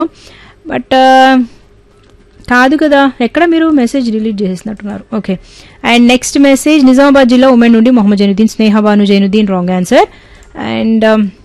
but కాదు కదా ఎక్కడ మీరు మెసేజ్ డిలీట్ చేసినట్టున్నారు okay and next message Nizamabad జిల్లా ఉమెన్ నుండి Mohammed Zainuddin Sneha Banu Zainuddin wrong answer and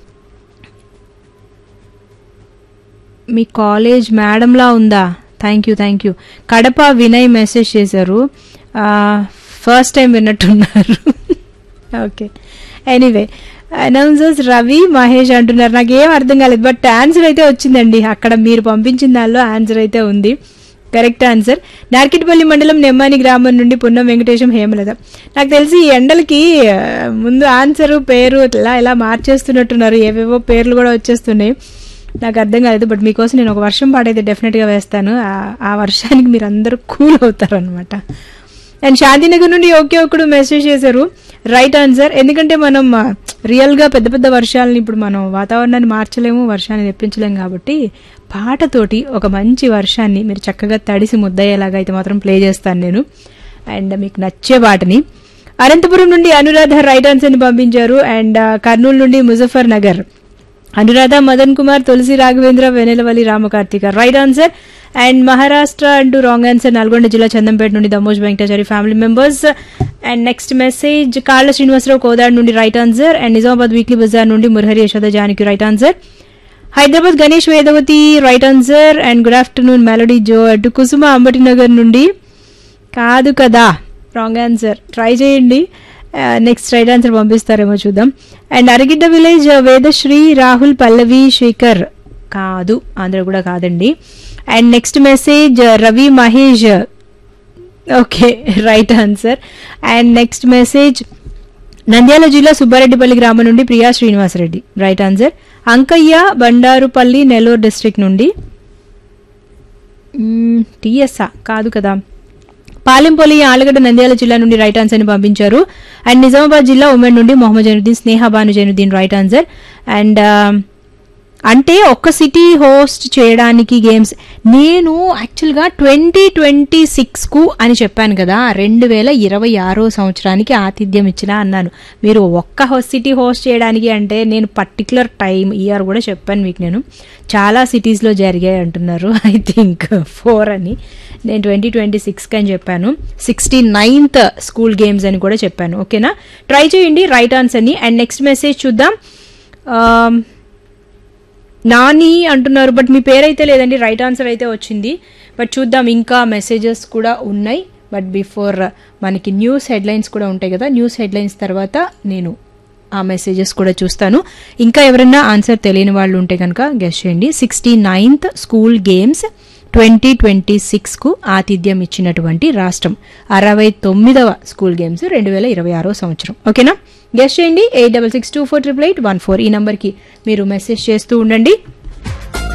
మీ కాలేజ్ మేడంలా ఉందా thank you thank you Kadapa Vinay message చేశారు ఫస్ట్ టైం విన్నట్టున్నారు okay anyway announcers Ravi Mahesh అంటున్నారు నాకు ఏం అర్థం కాలేదు బట్ ఆన్సర్ అయితే వచ్చిందండి అక్కడ మీరు పంపించిన దానిలో ఆన్సర్ అయితే ఉంది కరెక్ట్ ఆన్సర్ నార్కిట్పల్లి మండలం నెమ్మాని గ్రామం నుండి పున్నం వెంకటేశం హేమలత నాకు తెలిసి ఈ ఎండలకి ఆ, ముందు ఆన్సర్ పేరు ఇలా ఇలా మార్చేస్తున్నట్టున్నారు ఏవేవో పేర్లు కూడా వచ్చేస్తున్నాయి నాకు అర్థం కాలేదు బట్ మీకోసం నేను ఒక వర్షం పాటైతే డెఫినెట్గా వేస్తాను ఆ- ఆ వర్షానికి మీరు అందరూ కూల్ అవుతారు అనమాట అండ్ శాంతినగర్ నుండి ఒకే ఒక్కడు మెసేజ్ చేశారు రైట్ ఆన్సర్ ఎందుకంటే మనం ఆ, రియల్గా పెద్ద పెద్ద వర్షాలని ఇప్పుడు మనం వాతావరణాన్ని మార్చలేము వర్షాన్ని తెప్పించలేము కాబట్టి పాటతోటి ఒక మంచి వర్షాన్ని మీరు చక్కగా తడిసి ముద్దయ్యేలాగా అయితే మాత్రం ప్లే చేస్తాను నేను అండ్ మీకు నచ్చే పాటని అనంతపురం నుండి అనురాధ రైట్ ఆన్సర్ని పంపించారు అండ్ ఆ, కర్నూలు నుండి Muzaffar Nagar Anuradha Madan Kumar Tulasi Raghavendra Venelavalli Ramakarthika right answer and Maharashtra అంటూ రాంగ్ ఆన్సర్ నల్గొండ జిల్లా చందంపేట నుండి Damoj Venkatachari family members and next message Kalla Srinivasarao Kodad నుండి right answer and Nizamabad weekly bazaar నుండి Murahari Yashoda Janaki right answer Hyderabad Ganesh Vedavathi right answer and good afternoon melody జో అటు కుసుమ అంబటి నగర్ నుండి కాదు కదా రాంగ్ ఆన్సర్ ట్రై చేయండి నెక్స్ట్ రైట్ ఆన్సర్ పంపిస్తారేమో చూద్దాం అండ్ అరగిడ్డ విలేజ్ వేదశ్రీ రాహుల్ పల్లవి శేఖర్ కాదు ఆంధ్ర కూడా కాదండి and next message Ravi Mahesh okay right answer and next message Nandyal జిల్లా సుబ్బారెడ్డిపల్లి గ్రామం నుండి Priya Srinivasareddy right answer Ankaiah Bandarupalli Nellore district నుండి టిఎస్ఆ కాదు కదా పాలెంపల్లి ఆలగడ్డ నంద్యాల జిల్లా నుండి రైట్ ఆన్సర్ ని పంపించారు అండ్ నిజామాబాద్ జిల్లా ఉమెన్ నుండి Mohammed Zainuddin Sneha Banu Zainuddin right answer and అంటే ఒక్క సిటీ హోస్ట్ చేయడానికి గేమ్స్ నేను యాక్చువల్గా ట్వంటీ ట్వంటీ సిక్స్కు అని చెప్పాను కదా రెండు వేల ఇరవై ఆరో సంవత్సరానికి ఆతిథ్యం ఇచ్చిన అన్నాను మీరు ఒక్క హో- సిటీ హోస్ట్ చేయడానికి అంటే నేను పర్టికులర్ టైం ఇయర్ కూడా చెప్పాను మీకు నేను చాలా సిటీస్లో జరిగాయి అంటున్నారు ఐ థింక్ ఫోర్ అని నేను ట్వంటీ ట్వంటీ సిక్స్కి అని చెప్పాను సిక్స్టీ నైన్త్ స్కూల్ గేమ్స్ అని కూడా చెప్పాను ఓకేనా ట్రై చేయండి రైట్ ఆన్సర్ని అండ్ నెక్స్ట్ మెసేజ్ చూద్దాం ఆమ్, నాని అంటున్నారు బట్ మీ పేరైతే లేదండి రైట్ ఆన్సర్ అయితే వచ్చింది బట్ చూద్దాం ఇంకా మెసేజెస్ కూడా ఉన్నాయి బట్ బిఫోర్ మనకి న్యూస్ హెడ్లైన్స్ కూడా ఉంటాయి కదా న్యూస్ హెడ్లైన్స్ తర్వాత నేను ఆ మెసేజెస్ కూడా చూస్తాను ఇంకా ఎవరైనా ఆన్సర్ తెలియని వాళ్ళు ఉంటే కనుక గెస్ట్ చేయండి sixty ninth school games twenty twenty సిక్స్కు ఆతిథ్యం ఇచ్చినటువంటి రాష్ట్రం అరవై తొమ్మిదవ స్కూల్ గేమ్స్ రెండు వేల ఇరవై ఆరో సంవత్సరం ఓకేనా గెస్ట్ చేయండి eight double six two four triple eight one four ఈ నంబర్కి మీరు మెసేజ్ చేస్తూ ఉండండి